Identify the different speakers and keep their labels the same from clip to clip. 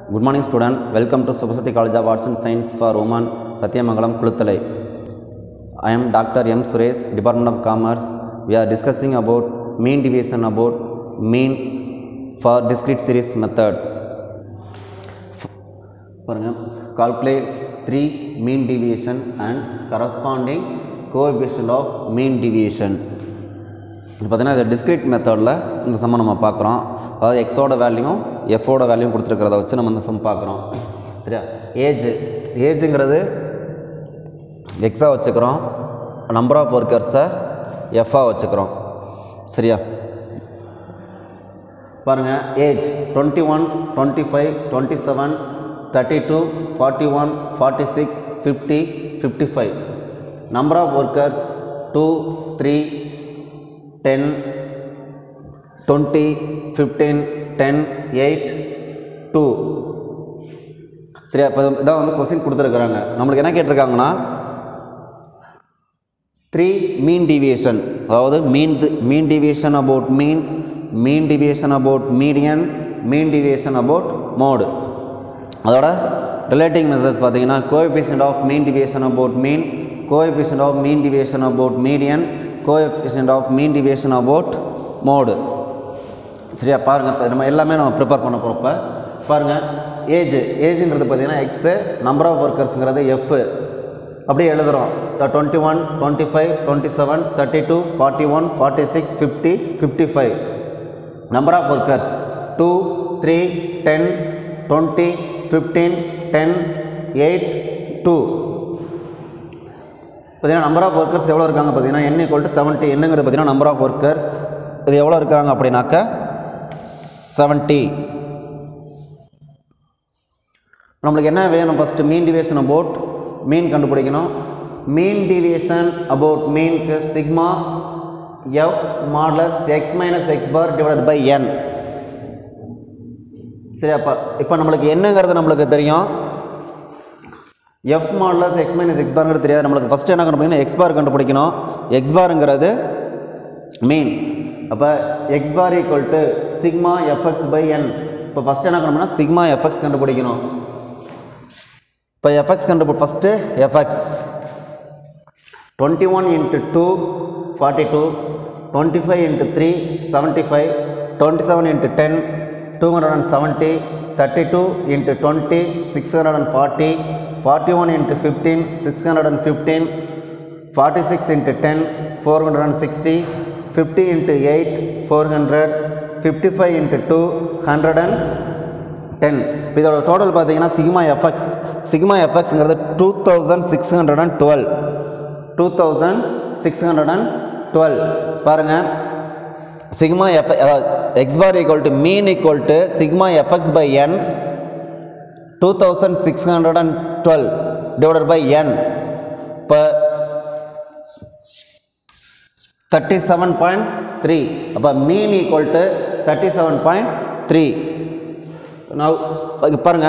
Speaker 1: Good morning student. Welcome to Subhasati College of Arts and Science for Women, Satyamangalam, Kuluthalai. I am Dr. M. Suresh, Department of Commerce. We are discussing about mean deviation about mean for discrete series method. பாருங்க calculate three mean deviation and corresponding coefficient of mean deviation இப்போ பார்த்தீங்கன்னா இது discrete மெத்தடில் இந்த சம்மை நம்ம பார்க்குறோம் அதாவது எக்ஸோட வேல்யூவும் எஃபோட வேல்யூவும் கொடுத்துருக்கிறத வச்சு நம்ம இந்த சம் பார்க்குறோம் சரியா ஏஜ் ஏஜுங்கிறது எக்ஸாக வச்சுக்கிறோம் நம்பர் ஆஃப் ஒர்க்கர்ஸை எஃப்பாக வச்சுக்கிறோம் சரியா பாருங்கள் age twenty one twenty five twenty seven thirty two forty one forty six fifty fifty five number of workers two three ten twenty fifteen ten eight two சரியா இப்போ இதான் வந்து கொஸ்டின் கொடுத்துருக்குறாங்க நம்மளுக்கு என்ன கேட்டிருக்காங்கன்னா த்ரீ மீன் டிவியேஷன் அதாவது mean mean deviation about mean mean deviation about median mean deviation about மோடு அதோட ரிலேட்டிங் மெசர்ஸ் பார்த்தீங்கன்னா coefficient of mean deviation about mean coefficient of mean deviation about median coefficient of mean deviation about mode சரியா பாருங்கள் இப்போ நம்ம எல்லாமே நம்ம prepare பண்ண போகிறோம் இப்போ பாருங்கள் ஏஜ் ஏஜுங்கிறது பார்த்தீங்கன்னா எக்ஸு நம்பர் ஆஃப் ஒர்க்கர்ஸுங்கிறது எஃப் அப்படியே எழுதுகிறோம் twenty one twenty five twenty seven thirty two forty one forty six fifty fifty five number of workers two three ten twenty fifteen ten eight two பார்த்தீங்கன்னா number of workers எவ்வளோ இருக்காங்க பார்த்தீங்கன்னா n equal to seventy என்னங்கிறது பார்த்தீங்கன்னா number of workers இது எவ்வளோ இருக்காங்க அப்படின்னாக்க செவன்ட்டி நம்மளுக்கு என்ன வேணும் first mean deviation about mean கண்டுபிடிக்கணும் மீன் டிவியேஷன் அபவுட் மீனுக்கு sigma F modulus X minus x bar divide by n சரி அப்போ இப்போ நம்மளுக்கு என்னங்கிறது நம்மளுக்கு தெரியும் f modulus X minus x பார்ங்கிறது தெரியாது நம்மளுக்கு ஃபஸ்ட்டு என்ன கண்டுபிடிக்கணும் எக்ஸ் பார் கண்டுபிடிக்கணும் எக்ஸ் பாருங்கிறது மீன் அப்போ x bar equal to sigma fx by என் இப்போ ஃபஸ்ட்டு என்ன கண்டுபிடிக்கணும் சிக்மா எஃப்எக்ஸ் கண்டுபிடிக்கணும் இப்போ எஃப்எக்ஸ் கண்டுபிடி first fx twenty one into two forty two twenty five into three seventy five twenty seven into ten two hundred and seventy thirty two into twenty six hundred and forty forty one into fifteen six hundred and fifteen forty six into ten four hundred and sixty fifty into eight four hundred fifty five into two hundred and ten இப்போ இதோட total பார்த்தீங்கன்னா sigma fx sigma எஃப்எக்ஸுங்கிறது two thousand six hundred and twelve two thousand six hundred and twelve பாருங்கள் sigma f x bar equal to mean equal to sigma fx by n two thousand six hundred and twelve divided by என் இப்போ thirty seven point three அப்போ mean equal to thirty seven point three நான் இங்க பாருங்க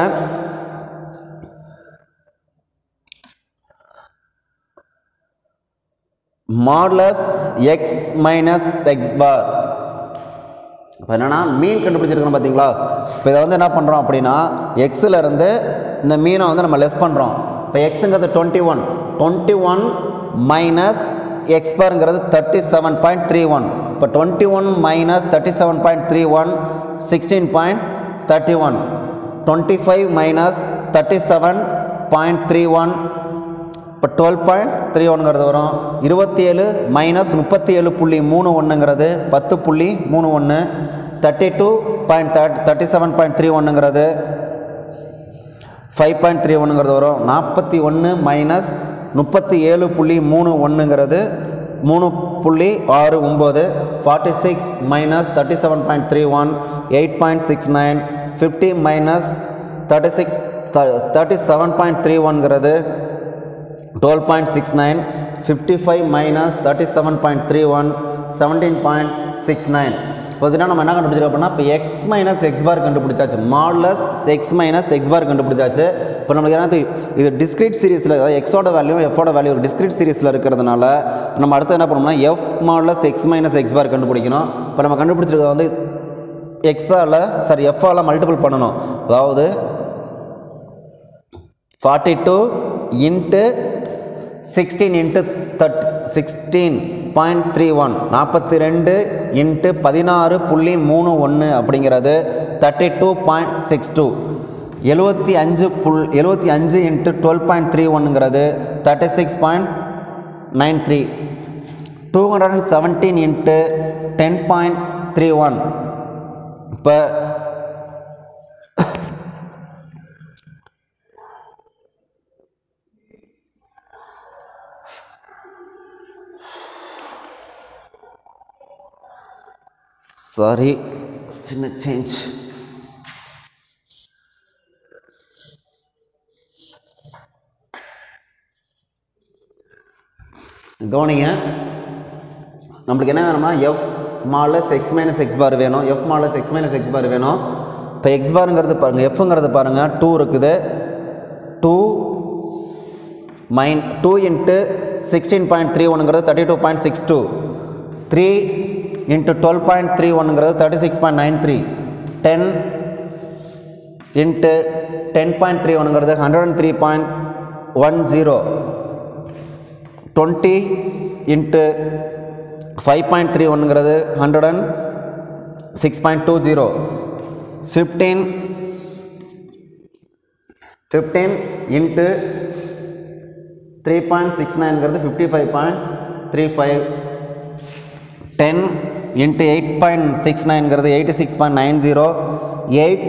Speaker 1: modulus X minus x bar இப்போ என்னென்னா மீன் கண்டுபிடிச்சிருக்கோம் பார்த்தீங்களா இப்போ இதை வந்து என்ன பண்ணுறோம் அப்படின்னா எக்ஸில் இருந்து இந்த மீனை வந்து நம்ம லெஸ் பண்ணுறோம் இப்போ எக்ஸுங்கிறது twenty one twenty one minus x பார்ங்கிறது thirty seven point three one இப்போ twenty one minus thirty seven point three one sixteen point thirty one twenty five minus thirty seven point three one இப்போ twelve point three ஒன்ங்கிறது வரும் இருபத்தி ஏழு minus முப்பத்தி ஏழு புள்ளி மூணு ஒன்றுங்கிறது பத்து புள்ளி மூணு ஒன்று thirty two point third thirty seven point three ஒன்றுங்கிறது ஃபைவ் பாயிண்ட் த்ரீ ஒன்றுங்கிறது வரும் நாற்பத்தி ஒன்று மைனஸ் முப்பத்தி ஏழு புள்ளி மூணு ஒன்றுங்கிறது மூணு புள்ளி ஆறு ஒம்பது forty six minus thirty seven point three one eight point six nine fifty minus thirty six thirty seven point three ஒன்ங்கிறது twelve point six nine fifty five minus thirty seven point three one seventeen point six nine பார்த்தீங்கன்னா நம்ம என்ன கண்டுபிடிச்சிருக்கோம் அப்படின்னா இப்போ X minus x bar கண்டுபிடிச்சாச்சு modulus X minus x bar கண்டுபிடிச்சாச்சு இப்போ நமக்கு என்ன இது டிஸ்கிரீட் சீரிஸில் அதாவது எக்ஸோட வேல்யூ எஃபோட வேல்யூ ஒரு டிஸ்கிரீட் சீரிஸில் இருக்கிறதுனால நம்ம அடுத்து என்ன பண்ணோம்னா f modulus X minus x bar கண்டுபிடிக்கணும் இப்போ நம்ம கண்டுபிடிச்சிருக்கிறது வந்து எக்ஸால் சாரி எஃப்பால் மல்டிபிள் பண்ணணும் அதாவது forty two into sixteen into that sixteen point three one நாற்பத்தி ரெண்டு இன்ட்டு பதினாறு புள்ளி மூணு ஒன்று அப்படிங்கிறது thirty two point six two எழுபத்தி அஞ்சு புல் எழுபத்தி அஞ்சு இன்ட்டு டுவெல் பாயிண்ட் த்ரீ ஒன்னுங்கிறது thirty six point nine three two hundred and seventeen into ten point three one இப்போ சாரி சின்ன சேஞ்ச் கவனிங்க நம்மளுக்கு என்ன வேணும்னா F modulus x minus x பார் வேணும் F modulus x minus x பார் வேணும் இப்போ எக்ஸ் பாருங்கிறது பாருங்கள் எஃப்ங்கிறது பாருங்கள் டூ இருக்குது டூ மைன் two into sixteen point three ஒன்னுங்கிறது thirty two point six two three into twelve point three ஒன்னுங்கிறது thirty six point nine three ten into ten point three ஒன்னுங்கிறது hundred and three point one zero twenty into five point three ஒன்னுங்கிறது hundred and six point two zero fifteen fifteen into three point six நைன்ங்கிறது fifty five point three five ten into eight point six நைன்ங்கிறது eighty six point nine zero eight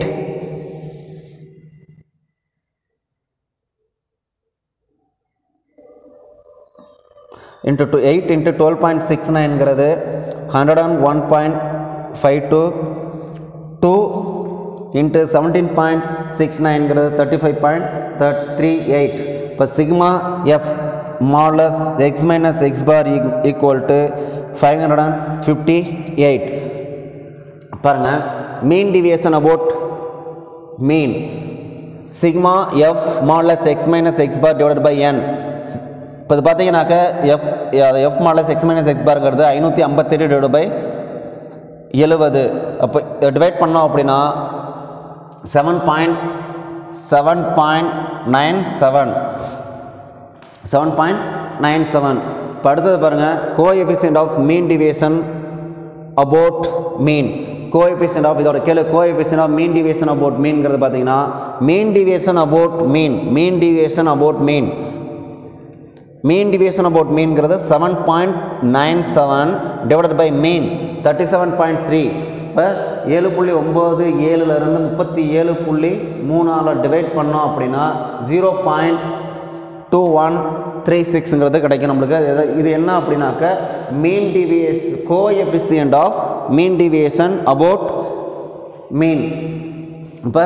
Speaker 1: into two eight into twelve point six நைன்ங்கிறது hundred and one point five two two into seventeen point six நைன்ங்கிறது thirty five point third three eight இப்போ sigma f modulus x minus x bar equal to five hundred and fifty eight பாருங்கள் mean deviation about mean sigma f modulus x minus x bar divide by என் இப்போ இது பார்த்தீங்கன்னாக்க f f modulus x minus x பார்ங்கிறது ஐநூற்றி ஐம்பத்தெட்டு divide by எழுபது அப்போ divide பண்ணோம் அப்படின்னா seven point seven point nine seven seven point nine seven இப்போ அடுத்தது பாருங்கள் coefficient of mean deviation about mean coefficient of இதோட கேளு coefficient of mean deviation about மீன்ங்கிறது பார்த்தீங்கன்னா mean deviation about mean mean deviation about mean mean deviation about மீன்கிறது seven point nine seven divided by mean thirty seven point three இப்போ ஏழு புள்ளி ஒம்பது ஏழுலேருந்து முப்பத்தி ஏழு புள்ளி மூணால் டிவைட் பண்ணோம் அப்படின்னா zero point two one three சிக்ஸுங்கிறது கிடைக்கும் நம்மளுக்கு இது இது என்ன அப்படின்னாக்க mean deviation coefficient of mean deviation about mean இப்போ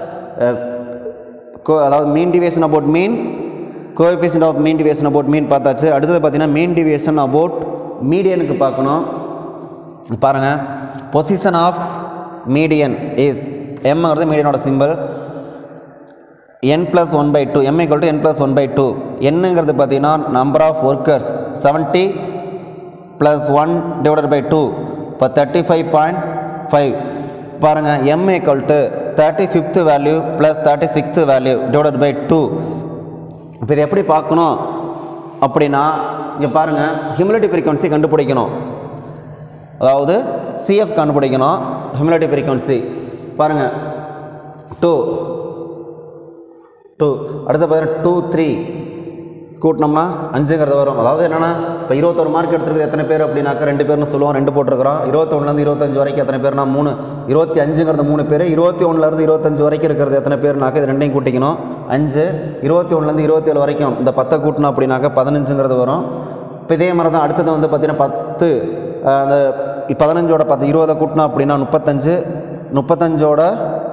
Speaker 1: கோ அதாவது mean deviation about mean coefficient of mean deviation about mean பார்த்தாச்சு அடுத்தது பார்த்தீங்கன்னா மீன் டிவியேஷன் அபவுட் மீடியனுக்கு பார்க்கணும் பாருங்கள் பொசிஷன் ஆஃப் மீடியன் இஸ் எம்ங்கிறது மீடியனோட simple n plus one by two m equal to n plus one by two என்னங்கிறது பார்த்தீங்கன்னா number of workers seventy plus one divided by two இப்போ தேர்ட்டி ஃபைவ் பாயிண்ட் ஃபைவ் பாருங்கள் m equal to thirty fifth value plus thirty sixth value divided by two இப்போ இதை எப்படி பார்க்கணும் அப்படின்னா இங்கே பாருங்கள் ஹியூமிலிட்டி ஃப்ரீக்வன்சி கண்டுபிடிக்கணும் அதாவது சிஎஃப் கண்டுபிடிக்கணும் ஹியூமிலிட்டி ஃப்ரீக்வன்சி பாருங்கள் டூ டூ அடுத்து பார்த்தீங்கன்னா டூ த்ரீ கூட்டினோம்னா அஞ்சுங்கிறது வரும் அதாவது என்னென்னா இப்போ இருபத்தொரு மார்க் எடுத்துருக்குது எத்தனை பேர் அப்படின்னாக்கா ரெண்டு பேர்னு சொல்லுவோம் ரெண்டு போட்டிருக்கிறோம் இருபத்தொன்னுலேருந்து இருபத்தஞ்சு வரைக்கும் எத்தனை பேர்னா மூணு இருபத்தி அஞ்சுங்கிறது மூணு பேர் இருபத்தி ஒன்றுலேருந்து இருபத்தஞ்சு வரைக்கும் இருக்கிறது எத்தனை பேர்னாக்கா இது ரெண்டையும் கூட்டிக்கணும் அஞ்சு இருபத்தி ஒன்றுலேருந்து இருபத்தேழு வரைக்கும் இந்த பத்தை கூட்டணும் அப்படின்னாக்கா பதினஞ்சுங்கிறது வரும் இப்போ இதே மாதிரி தான் அடுத்தது வந்து பார்த்திங்கன்னா பத்து அஹ், அந்த பதினஞ்சோட பத்து இருபதை கூட்டினோம் அப்படின்னா முப்பத்தஞ்சு முப்பத்தஞ்சோட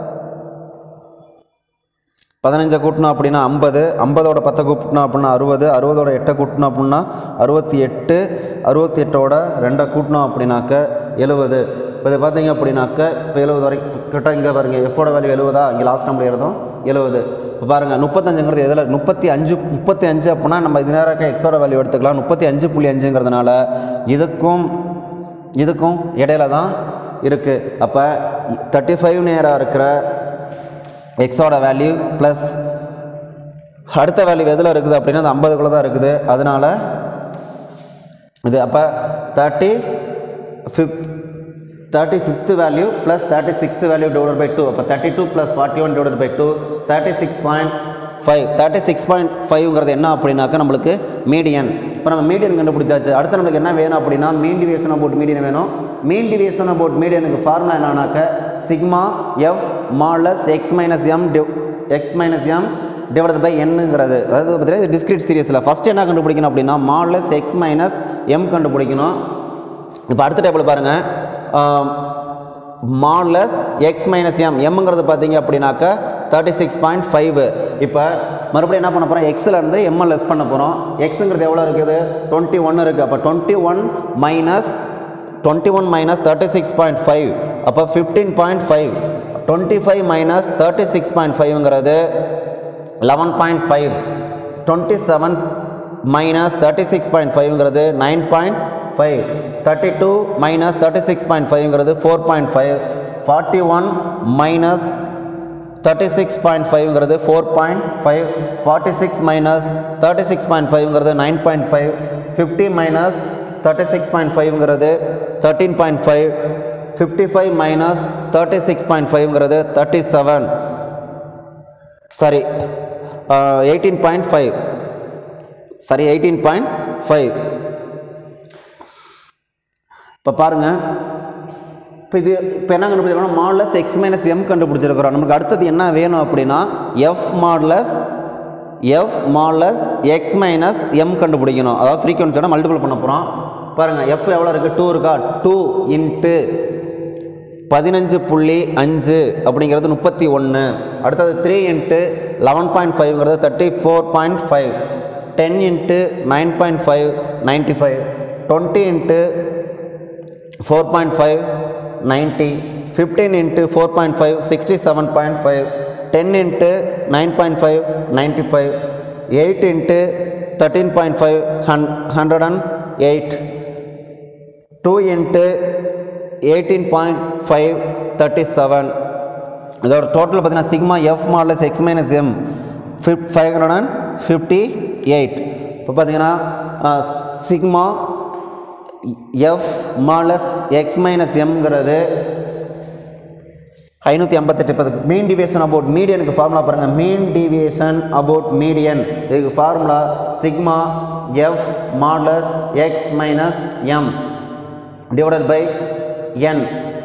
Speaker 1: பதினஞ்சை கூட்டினோம் அப்படின்னா ஐம்பது ஐம்பதோட பத்தை கூட்டினோம் அப்படின்னா அறுபது அறுபதோட எட்டை கூட்டினோம் அப்படின்னா அறுபத்தி எட்டு அறுபத்தி எட்டோட ரெண்டை கூட்டினோம் அப்படின்னாக்க எழுபது இப்போ இது பார்த்தீங்க அப்படின்னாக்க இப்போ எழுபது வரைக்கும் கிட்ட இங்கே பாருங்கள் எஃபோட வேல்யூ எழுபதா இங்கே லாஸ்ட் நம்பர் எழுதும் எழுபது இப்போ பாருங்கள் முப்பத்தஞ்சுங்கிறது எதில் முப்பத்தி அஞ்சு முப்பத்தி அஞ்சு அப்படின்னா நம்ம இது நேரம் எக்ஸோட வேல்யூ எடுத்துக்கலாம் முப்பத்தி அஞ்சு புள்ளி அஞ்சுங்கிறதுனால இதுக்கும் இதுக்கும் இடையில தான் இருக்குது அப்போ தேர்ட்டி ஃபைவ் நேராக இருக்கிற எக்ஸோட வேல்யூ ப்ளஸ் அடுத்த வேல்யூ எதில் இருக்குது அப்படின்னா அது ஐம்பதுக்குள்ளே தான் இருக்குது அதனால இது அப்போ thirty fifth thirty fifth value plus thirty sixth value divide by two அப்போ thirty two plus forty one divide by two thirty six point five thirty six point ஃபைவ்ங்கிறது என்ன அப்படின்னாக்கா நம்மளுக்கு மீடியன் இப்போ நம்ம மீடியன் கண்டுபிடிச்சாச்சு அடுத்து நம்மளுக்கு என்ன வேணும் அப்படின்னா மீன் டிவியேஷன் அபவுட் மீடியன் வேணும் மீன் டிவியேஷன் அபவுட் மீடியனுக்கு ஃபார்முலா என்னன்னாக்க sigma f modulus x minus m x minus m divided by என்னங்கிறது அதாவது பார்த்தீங்கன்னா இது டிஸ்கிரிட் சீரியஸில் ஃபஸ்ட் என்ன கண்டுபிடிக்கணும் அப்படின்னா மாடலஸ் எக்ஸ் மைனஸ் எம் கண்டுபிடிக்கணும் இப்போ அடுத்த டேபிள் பாருங்கள் மாடலஸ் எக்ஸ் மைனஸ் எம் எம்ங்கிறது பார்த்தீங்க அப்படின்னாக்கா தேர்ட்டி சிக்ஸ் பாயிண்ட் ஃபைவ் இப்போ மறுபடியும் என்ன பண்ண போகிறோம் எக்ஸ்லேருந்து எம்மை லெஸ் பண்ண போகிறோம் எக்ஸுங்கிறது எவ்வளோ இருக்குது டுவெண்ட்டி ஒன் இருக்குது அப்போ twenty one minus twenty one minus thirty six point five அப்போ fifteen point five twenty five minus thirty six point ஃபைவ்ங்கிறது eleven point five twenty seven minus thirty six point ஃபைவ்ங்கிறது nine point five thirty two minus thirty six point ஃபைவ்ங்கிறது four point five forty one minus thirty six point ஃபைவ்ங்கிறது four point five forty six minus thirty six point ஃபைவ்ங்கிறது nine point five fifty minus thirty six point ஃபைவ்ங்கிறது thirteen point five fifty five minus thirty six point ஃபைவ்ங்கிறது thirty seven sorry eighteen point five sorry eighteen point five இப்போ பாருங்கள் இப்போ இது இப்போ என்ன கண்டுபிடிச்சிருக்கோம் மாடலஸ் எக்ஸ் மைனஸ் எம் கண்டுபிடிச்சிருக்கிறோம் நமக்கு அடுத்தது என்ன வேணும் அப்படின்னா f modulus f modulus X minus m கண்டுபிடிக்கணும் அதாவது ஃப்ரீக்வன்சியோட மல்டிபிள் பண்ண போகிறோம் பாருங்கள் எஃப் எவ்வளோ இருக்குது டூ இருக்கா டூ இன்ட்டு பதினஞ்சு புள்ளி அஞ்சு அப்படிங்கிறது முப்பத்தி ஒன்று அடுத்தது த்ரீ இன்ட்டு லெவன் பாயிண்ட் ஃபைவ்ங்கிறது thirty four point five ten into nine point five ninety five twenty into four point five ninety fifteen into four point five sixty seven point five ten into nine point five ninety five eight into thirteen point five ஹன் hundred and eight two into eighteen point five thirty seven இதோட total பார்த்தீங்கன்னா sigma F modulus X minus m ஃபிஃப் five hundred and fifty eight இப்போ பார்த்தீங்கன்னா sigma f modulus x minus எம்ங்கிறது ஐநூற்றி ஐம்பத்தெட்டு இப்போ மீன் டிவியேஷன் அபவுட் மீடியனுக்கு ஃபார்முலா பாருங்கள் மீன் டிவியேஷன் அபவுட் மீடியன் இதுக்கு formula sigma F modulus X minus m divided by என்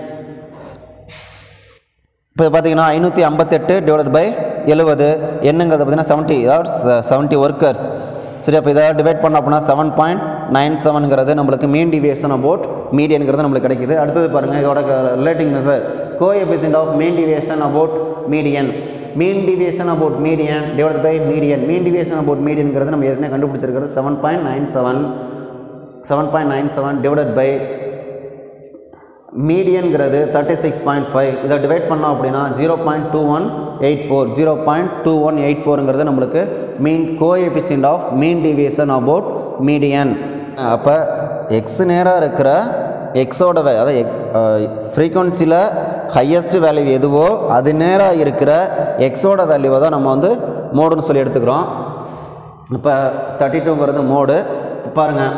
Speaker 1: இப்போ பார்த்தீங்கன்னா ஐநூற்றி ஐம்பத்தெட்டு டிவைடட் பை எழுபது என்னங்கிறது பார்த்தீங்கன்னா செவன்ட்டி அதாவது செவன்ட்டி ஒர்க்கர்ஸ் சரி அப்போ இதை டிவைட் பண்ண அப்படின்னா செவன் பாயிண்ட் நைன் செவனுங்கிறது நம்மளுக்கு மீன் டிவியேஷன் அபவுட் மீடியனுங்கிறது நம்மளுக்கு கிடைக்குது அடுத்தது பாருங்கள் இதோட relating measure coefficient of mean deviation about median mean deviation about median divide by median mean deviation about மீடியனுங்கிறது நம்ம ஏற்கனவே கண்டுபிடிச்சிருக்கிறது seven point nine seven seven point nine seven divided by மீடியன்கிறது தேர்ட்டி சிக்ஸ் பாயிண்ட் ஃபைவ் இதை divide பண்ணோம் அப்படின்னா zero point two one eight four zero point two one eight ஃபோருங்கிறது நம்மளுக்கு mean coefficient of mean deviation about median அப்போ X நேராக இருக்கிற எக்ஸோட வே அதாவது எக் ஃப்ரீக்குவன்சியில் ஹையஸ்ட் வேல்யூ எதுவோ அது நேராக இருக்கிற எக்ஸோட வேல்யூவை தான் நம்ம வந்து மோடுன்னு சொல்லி எடுத்துக்கிறோம் இப்போ தேர்ட்டி டூங்கிறது மோடு பாருங்கள்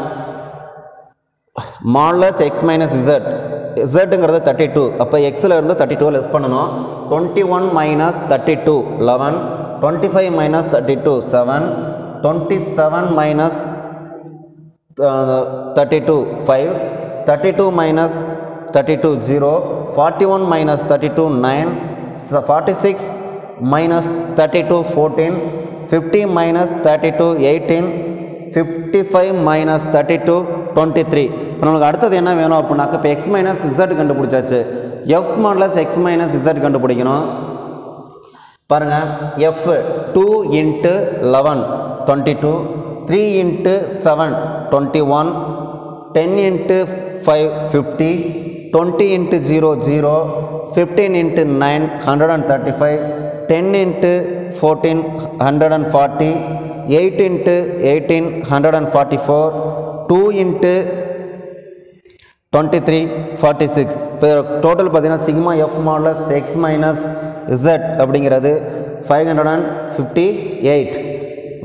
Speaker 1: மாடலஸ் எக்ஸ் மைனஸ் இசட் இசட்டுங்கிறது தேர்ட்டி டூ அப்போ எக்ஸில் இருந்து தேர்ட்டி டூ லெஸ் பண்ணணும் twenty one minus thirty two eleven twenty five minus thirty two seven twenty seven minus thirty two five thirty two minus thirty two zero forty one minus thirty two nine forty six minus thirty two fourteen fifty minus thirty two eighteen fifty five minus thirty two twenty three இப்போ நமக்கு அடுத்தது என்ன வேணும் அப்படின்னாக்க இப்போ X minus Z கண்டுபிடிச்சாச்சு F modulus X minus Z கண்டுபிடிக்கணும் பாருங்கள் F two into eleven twenty two three into seven twenty one ten into five fifty twenty into zero zero fifteen into nine hundred and thirty five ten into fourteen hundred and forty eight into eighteen hundred and forty four two into twenty three forty six இப்போ total பார்த்தீங்கன்னா sigma F modulus X minus Z அப்படிங்கிறது five hundred and fifty eight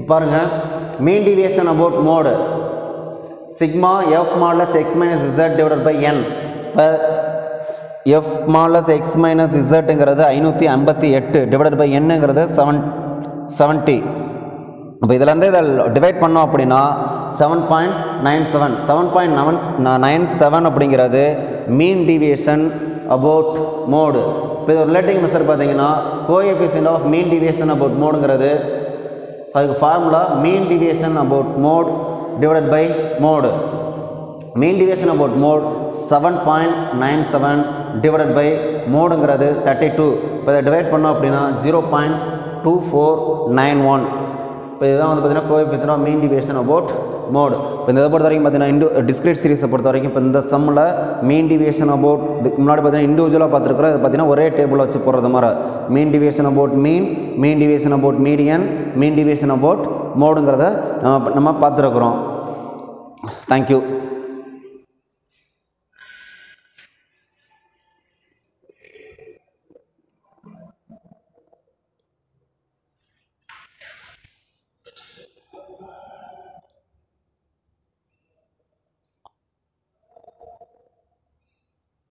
Speaker 1: பாருங்கள் mean deviation about mode sigma F modulus X minus Z divided by என் இப்போ F modulus X minus இசட்டுங்கிறது ஐநூற்றி ஐம்பத்தி எட்டு divided by என்னங்கிறது செவன் செவன்ட்டி இப்போ இதிலேருந்து இதை டிவைட் பண்ணோம் அப்படின்னா seven point nine seven seven point nine nine seven அப்படிங்கிறது மீன் டிவியேஷன் அபவுட் மோடு இப்போ இது ரிலேட்டிங் மெஷர் பார்த்தீங்கன்னா coefficient of mean deviation about மோடுங்கிறது அதுக்கு formula mean deviation about mode divided by mode mean deviation about mode seven point nine seven divided by மோடுங்கிறது thirty two இப்போ இதை divide பண்ணோம் அப்படின்னா zero point two four nine one இப்போ இதுதான் வந்து பார்த்தீங்கன்னா coefficient of mean deviation about mode இப்போ இந்த இதை பொறுத்த வரைக்கும் பார்த்தீங்கன்னா இண்டு டிஸ்கிரீட் சீரிஸை பொறுத்த வரைக்கும் இப்போ இந்த சம்மில் மீன் டிவியேஷன் அபவுட் இதுக்கு முன்னாடி பார்த்தீங்கன்னா இண்டிவிஜுவலாக பார்த்துருக்குறோம் இது பார்த்தீங்கன்னா ஒரே டேபிள் வச்சு போடுறது மாதிரி mean deviation about mean mean deviation about median mean deviation about மோடுங்கிறத நம்ம நம்ம பார்த்துருக்குறோம் தேங்க்யூ